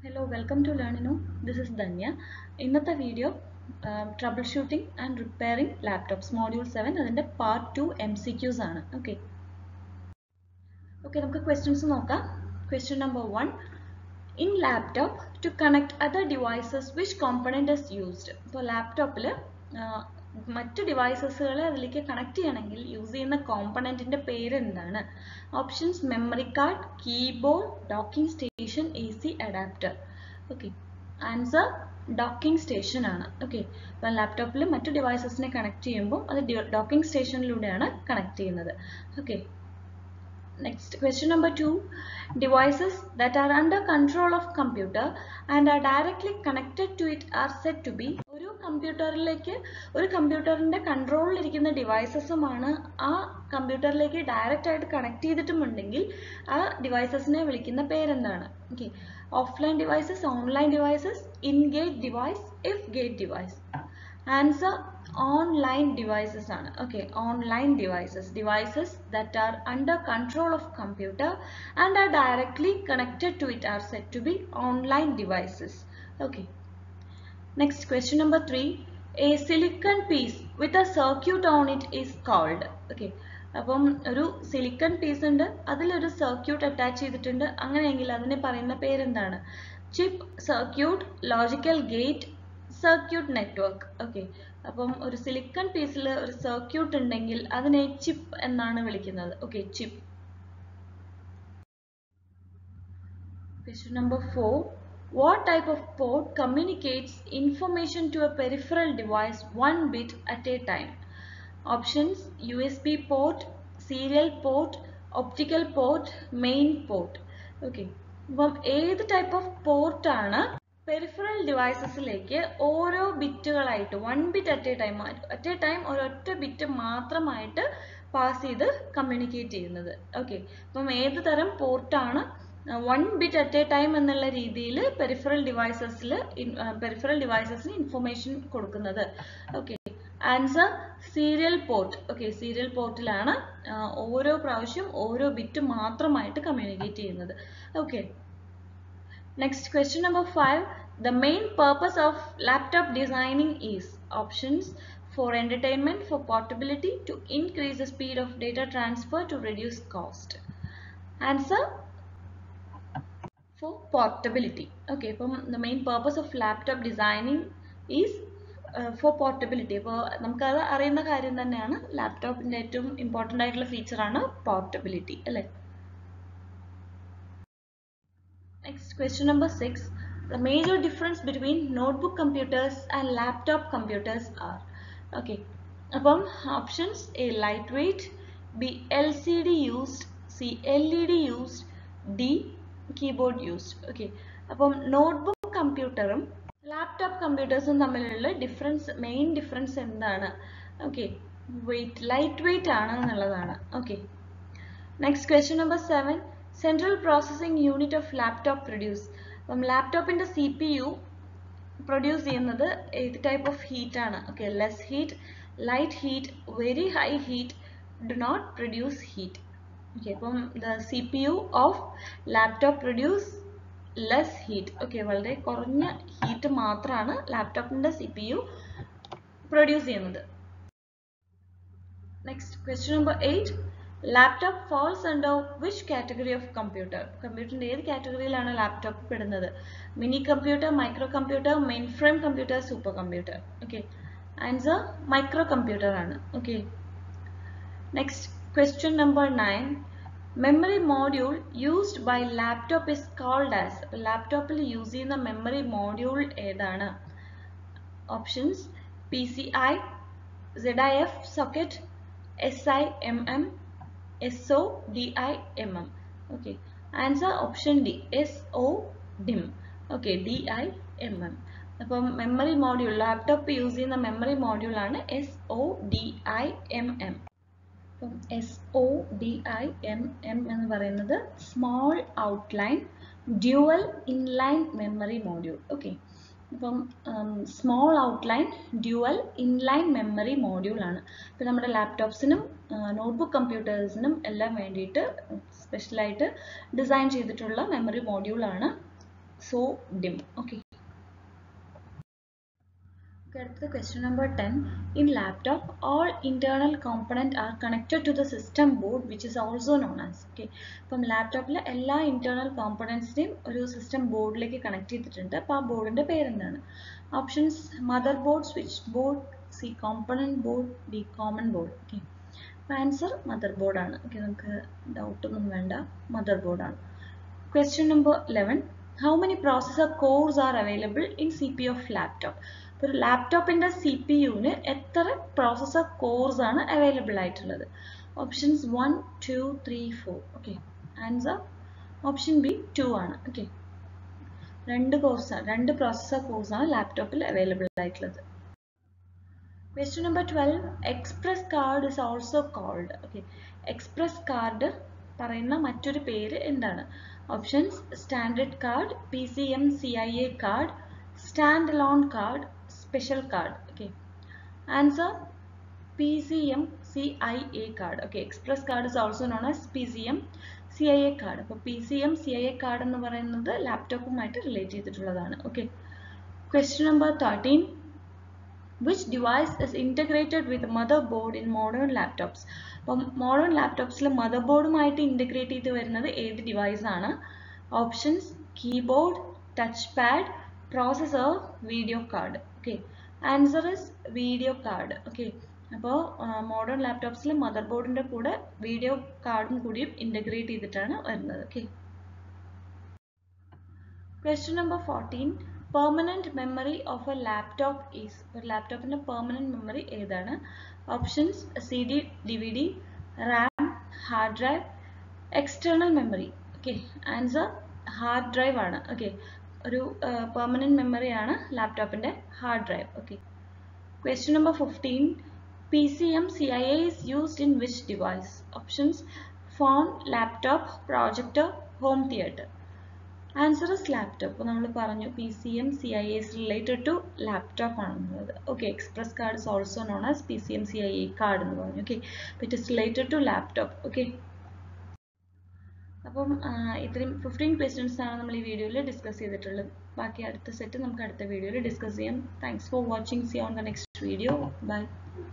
Hello welcome to Learnino this is Dhanya ഇന്നത്തെ video troubleshooting and repairing laptops module seven അതിൻ്റെ part two M C Qs ആണ് okay okay നമുക്ക് questions നോക്കാം question number one in laptop to connect other devices which component is used ഇപ്പോൾ ലാപ്ടോപ്പിൽ മറ്റ് ഡിവൈസസുകളെ അതിലേക്ക് connect ചെയ്യണമെങ്കിൽ യൂസ് ചെയ്യുന്ന കോമ്പണൻറ്റിൻ്റെ പേര് എന്താണ് options memory card keyboard docking station A C adapter okay answer docking station ആണ് ഓക്കെ അപ്പം ലാപ്ടോപ്പിൽ മറ്റു ഡിവൈസസിനെ കണക്ട് ചെയ്യുമ്പോൾ അത് ഡോക്കിംഗ് സ്റ്റേഷനിലൂടെയാണ് കണക്ട് ചെയ്യുന്നത് okay Next question number two devices that are under control of computer and are directly connected to it are said to be ഒരു കമ്പ്യൂട്ടറിലേക്ക് ഒരു കമ്പ്യൂട്ടറിന്റെ കൺട്രോളിൽ ഇരിക്കുന്ന ഡിവൈസസുമാണ് ആ കമ്പ്യൂട്ടറിലേക്ക് ഡയറക്റ്റ് ആയിട്ട് കണക്ട് ചെയ്തിട്ടുമുണ്ടെങ്കിൽ ആ ഡിവൈസസിനെ വിളിക്കുന്ന പേരെന്താണ് okay offline devices online devices in gate device if gate device answer online devices ആണ് okay online devices devices that are under control of computer and are directly connected to it are said to be online devices okay next question number 3 a silicon piece with a circuit on it is called okay അപ്പം ഒരു silicon piece ഉണ്ട് അതിലൊരു circuit attach ചെയ്തിട്ടുണ്ട് അങ്ങനെയെങ്കിൽ അതിനെ പറയുന്ന പേരെന്താണ് chip circuit logical gate circuit network okay അപ്പം ഒരു സിലിക്കൺ പീസിൽ ഒരു സർക്യൂട്ട് ഉണ്ടെങ്കിൽ അതിനെ ചിപ്പ് എന്നാണ് വിളിക്കുന്നത് okay chip Question number 4. What type of port communicates information to a peripheral device one bit at a time? Options USB port, serial port, optical port, main port. Okay. അപ്പം ഏത് type of പോർട്ടാണ് peripheral ഡിവൈസസിലേക്ക് ഓരോ ബിറ്റുകളായിട്ട് one bit at a time at a time ഒരൊറ്റ bit മാത്രമായിട്ട് pass ചെയ്ത് communicate ചെയ്യുന്നത് ഓക്കെ അപ്പം ഏത് തരം പോർട്ടാണ് one bit at a time എന്നുള്ള രീതിയിൽ പെരിഫറൽ ഡിവൈസസിൽ പെരിഫറൽ ഡിവൈസസിന് ഇൻഫർമേഷൻ കൊടുക്കുന്നത് okay answer serial port okay serial പോർട്ടിലാണ് ഓരോ പ്രാവശ്യം ഓരോ ബിറ്റ് മാത്രമായിട്ട് കമ്മ്യൂണിക്കേറ്റ് ചെയ്യുന്നത് okay Next question number 5. The main purpose of laptop designing is options for entertainment, for portability, to increase the speed of data transfer, to reduce cost. Answer for portability. Okay, the main purpose of laptop designing is for portability അപ്പോൾ നമുക്കത് അറിയുന്ന കാര്യം തന്നെയാണ് ലാപ്ടോപ്പിൻ്റെ ഏറ്റവും important ആയിട്ടുള്ള ഫീച്ചറാണ് portability അല്ലേ Next question number 6. The major difference between notebook computers and laptop computers are okay. അപ്പം options A light weight B L C D used C L E D used D keyboard used okay അപ്പം notebook കമ്പ്യൂട്ടറും ലാപ്ടോപ്പ് കമ്പ്യൂട്ടേഴ്സും തമ്മിലുള്ള difference main difference എന്താണ് okay weight light weight ആണ് എന്നുള്ളതാണ് okay next question number seven central processing unit of laptop produce അപ്പം ലാപ്ടോപ്പിൻ്റെ സി പി യു പ്രൊഡ്യൂസ് ചെയ്യുന്നത് ഏത് ടൈപ്പ് ഓഫ് ഹീറ്റ് ആണ് okay less heat light heat very high heat do not produce heat okay അപ്പം the C P U of laptop produce less heat okay വളരെ കുറഞ്ഞ heat മാത്രമാണ് ലാപ്ടോപ്പിൻ്റെ C P U produce ചെയ്യുന്നത് next question number eight laptop falls under which category of computer കമ്പ്യൂട്ടറിൻ്റെ ഏത് കാറ്റഗറിയിലാണ് laptop പെടുന്നത് minicomputer microcomputer mainframe computer supercomputer okay answer microcomputer ആണ് okay next question number nine memory module used by laptop is called as ലാപ്ടോപ്പിൽ use ചെയ്യുന്ന memory module ഏതാണ് options P C I Z I F socket S I M M S O D I M M okay answer option D S O DIMM okay D I M M അപ്പം memory module laptop use ചെയ്യുന്ന memory module ആണ് S O D I M M അപ്പം S O D I M M എന്ന് പറയുന്നത് small outline dual inline memory module okay അപ്പം small outline dual inline memory module ആണ് ഇപ്പം നമ്മുടെ ലാപ്ടോപ്സിനും notebook കമ്പ്യൂട്ടേഴ്സിനും എല്ലാം വേണ്ടിയിട്ട് സ്പെഷ്യലായിട്ട് ഡിസൈൻ ചെയ്തിട്ടുള്ള മെമ്മറി മോഡ്യൂൾ ആണ് so dim okay അടുത്ത question number 10 in laptop all internal component are connected to the system board which is also known as okay അപ്പം ലാപ്ടോപ്പിൽ എല്ലാ ഇന്റേണൽ കോമ്പണൻസിനെയും ഒരു സിസ്റ്റം ബോർഡിലേക്ക് കണക്ട് ചെയ്തിട്ടുണ്ട് അപ്പോൾ ആ ബോർഡിന്റെ പേരെന്താണ് options motherboard switchboard C component board D common board okay അപ്പോൾ ആൻസർ മദർ ബോർഡാണ് ഓക്കെ നമുക്ക് ഡൗട്ടൊന്നും വേണ്ട മദർ ബോർഡാണ് question number eleven how many processor cores are available in C P of laptop ഒരു ലാപ്ടോപ്പിന്റെ സി പി യുവിന് എത്ര പ്രോസസർ കോഴ്സ് ആണ് അവൈലബിൾ ആയിട്ടുള്ളത് options one two three four okay answer option B two ആണ് ഓക്കെ രണ്ട് കോഴ്സാണ് രണ്ട് പ്രോസസർ കോഴ്സാണ് ലാപ്ടോപ്പിൽ അവൈലബിൾ ആയിട്ടുള്ളത് question number twelve express card is also called okay express card പറയുന്ന മറ്റൊരു പേര് എന്താണ് options standard card P C M C I A card standalone card special card okay answer P C M C I A card okay express card is also known as P C M C I A card അപ്പോൾ P C M C I A card എന്ന് പറയുന്നത് ലാപ്ടോപ്പുമായിട്ട് relate ചെയ്തിട്ടുള്ളതാണ് okay question number thirteen which device is integrated with motherboard in modern laptops അപ്പം modern ലാപ്ടോപ്സിൽ മദർ ബോർഡുമായിട്ട് integrate ചെയ്ത് വരുന്നത് ഏത് ഡിവൈസ് ആണ് options keyboard touchpad processor video card okay answer is video card okay അപ്പോൾ മോഡേൺ ലാപ്ടോപ്സിൽ മദർ ബോർഡിൻ്റെ കൂടെ വീഡിയോ കാർഡും കൂടിയും ഇൻറ്റഗ്രേറ്റ് ചെയ്തിട്ടാണ് വരുന്നത് okay question number fourteen permanent memory of a laptop is ഒരു ലാപ്ടോപ്പിൻ്റെ പെർമനൻറ്റ് മെമ്മറി ഏതാണ് options C D D V D RAM hard drive external memory okay answer hard drive ആണ് ഓക്കെ ഒരു പെർമനൻറ്റ് മെമ്മറിയാണ് ലാപ്ടോപ്പിൻ്റെ hard drive okay question number fifteen P C M C I A is used in which device options phone laptop projector home theatre answer is laptop നമ്മൾ പറഞ്ഞു P C M C I S related to laptop ആണെന്നുള്ളത് okay express card is also known as P C M C I A card എന്ന് പറഞ്ഞു okay it is related to laptop okay അപ്പം ഇത്രയും fifteen questions ആണ് നമ്മൾ ഈ വീഡിയോയിൽ discuss ചെയ്തിട്ടുള്ളത് ബാക്കി അടുത്ത സെറ്റ് നമുക്ക് അടുത്ത വീഡിയോയിൽ ഡിസ്കസ് ചെയ്യാം thanks for watching see on the next video by